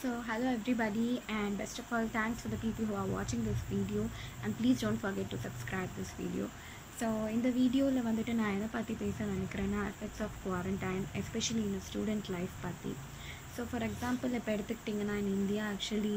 So hello everybody and best of all thanks for the people who are watching this video and please don't forget to subscribe this video. So இந்த வீடியோவில் வந்துட்டு நான் எதை பற்றி பேச நினைக்கிறேன்னா effects of quarantine especially இந்த student life பற்றி ஸோ ஃபார் எக்ஸாம்பிள் இப்போ எடுத்துக்கிட்டிங்கன்னா in India actually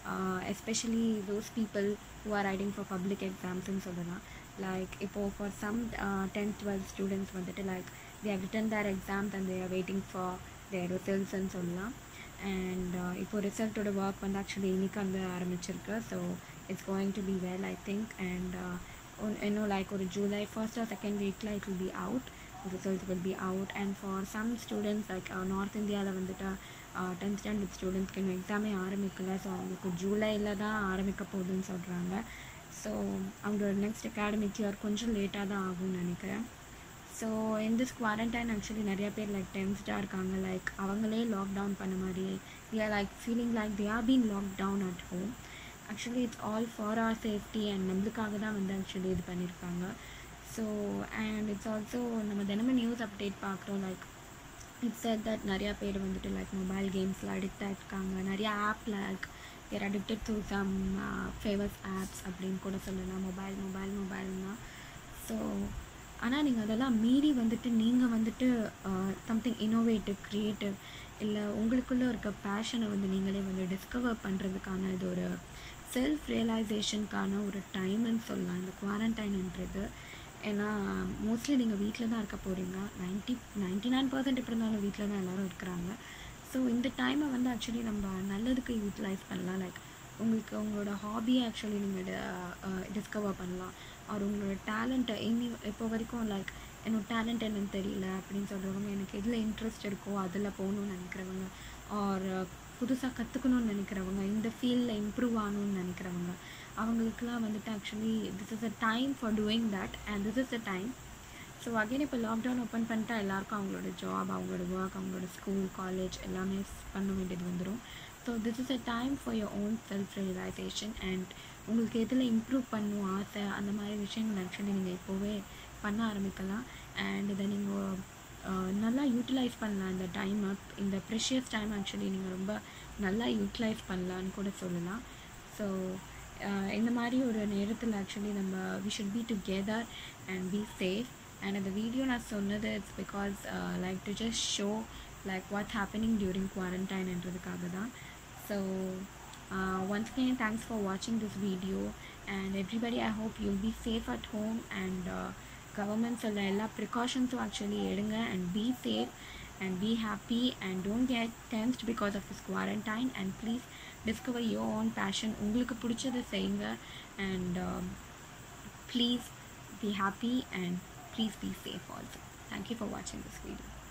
especially those people who are writing for public எக்ஸாம்ஸ்னு சொல்லலாம் லைக் இப்போது for some tenth twelfth students வந்துட்டு like they are written their exams and they are waiting for their ரிசல்ட்ஸ்ன்னு சொல்லலாம் and இப்போ ரிசல்ட்டோட work வந்து actually இன்னைக்கு வந்து ஆரம்பிச்சிருக்கு so it's going to be well I think and இன்னும் லைக் ஒரு ஜூலை ஃபர்ஸ்ட் ஆர் செகண்ட் வீக்கில் it will be out result will be out and for some students like north இந்தியாவில் வந்துட்டு டென்த் ஸ்டாண்டர்ட் ஸ்டூடெண்ட்ஸ்க்கு இன்னும் எக்ஸாமே ஆரம்பிக்கல ஸோ அவங்களுக்கு ஜூலையில் தான் ஆரம்பிக்க போகுதுன்னு சொல்கிறாங்க ஸோ அவங்களோட நெக்ஸ்ட் அகாடமிக் இயர் கொஞ்சம் லேட்டாக தான் ஆகும்னு நினைக்கிறேன் so in this quarantine actually நிறைய பேர் லைக் டென்ஸ்டாக இருக்காங்க லைக் அவங்களே லாக்டவுன் பண்ண மாதிரி they are like feeling like they are been lock down at home actually it's all for our safety and நம்மளுக்காக தான் வந்து ஆக்சுவலி இது பண்ணியிருக்காங்க ஸோ அண்ட் இட்ஸ் ஆல்சோ நம்ம தினமும் நியூஸ் அப்டேட் பார்க்குறோம் லைக் இட்ஸ் செட் தட் நிறையா பேர் வந்துட்டு லைக் மொபைல் கேம்ஸில் அடிக்ட் ஆகிருக்காங்க நிறையா app like they're addicted to some famous apps அப்படின்னு கூட சொல்லலாம் மொபைல் மொபைல் மொபைல்னா ஸோ ஆனால் நீங்கள் அதெல்லாம் மீறி வந்துட்டு நீங்கள் வந்துட்டு சம்திங் இன்னோவேட்டிவ் க்ரியேட்டிவ் இல்லை உங்களுக்குள்ளே இருக்க பேஷனை வந்து நீங்களே வந்து டிஸ்கவர் பண்ணுறதுக்கான இது ஒரு செல்ஃப் ரியலைசேஷனுக்கான ஒரு டைம்னு சொல்லலாம் இந்த குவாரண்டைன்ன்றது ஏன்னா மோஸ்ட்லி நீங்கள் வீட்டில் தான் இருக்க போகிறீங்க நைன்ட்டி நைன்ட்டி நைன் பர்சன்ட் எப்படி இருந்தாலும் வீட்டில் தான் எல்லோரும் இருக்கிறாங்க ஸோ இந்த டைமை வந்து ஆக்சுவலி நம்ம நல்லதுக்கு யூட்டிலைஸ் பண்ணலாம் லைக் உங்களுக்கு உங்களோட ஹாபியை ஆக்சுவலி நீங்கள் டிஸ்கவர் பண்ணலாம் அவர் உங்களோட டேலண்ட்டை இனி இப்போ வரைக்கும் லைக் என்னோட டேலண்ட் என்னன்னு தெரியல அப்படின்னு சொல்கிறவங்க எனக்கு எதில் இன்ட்ரெஸ்ட் இருக்கோ அதில் போகணுன்னு நினைக்கிறவங்க ஆர் புதுசாக கற்றுக்கணும்னு நினைக்கிறவங்க இந்த ஃபீல்டில் இம்ப்ரூவ் ஆகணும்னு நினைக்கிறவங்க அவங்களுக்குலாம் வந்துட்டு actually this is a time for doing that and this is a time so again இப்போ லாக்டவுன் ஓப்பன் பண்ணிட்டா எல்லாருக்கும் அவங்களோட ஜாப் அவங்களோட ஒர்க் அவங்களோட ஸ்கூல் காலேஜ் எல்லாமே பண்ண வேண்டியது வந்துடும் so this is a time for your own self realization and உங்களுக்கு எதில் இம்ப்ரூவ் பண்ணும் ஆசை அந்த மாதிரி விஷயங்கள் ஆக்சுவலி நீங்கள் இப்போவே பண்ண ஆரம்பிக்கலாம் அண்ட் இதை நீங்கள் நல்லா யூட்டிலைஸ் பண்ணலாம் இந்த டைமை இந்த ப்ரெஷியஸ் டைம் ஆக்சுவலி நீங்கள் ரொம்ப நல்லா யூட்டிலைஸ் பண்ணலான்னு கூட சொல்லலாம் ஸோ இந்த மாதிரி ஒரு நேரத்தில் ஆக்சுவலி நம்ம we should be together and be safe and அந்த வீடியோ நான் சொன்னது it's because like to just show like what happening during குவாரண்டைன்ன்றதுக்காக தான் so once again thanks for watching this video and everybody i hope you'll be safe at home and uh, government சொல்ல எல்லா ப்ரிகாஷன்ஸும் actually எடுங்க and be safe and be happy and don't get tensed because of this quarantine and please discover your own passion உங்களுக்கு பிடிச்சதை செய்யுங்க and please be happy and please be safe also thank you for வாட்சிங் this video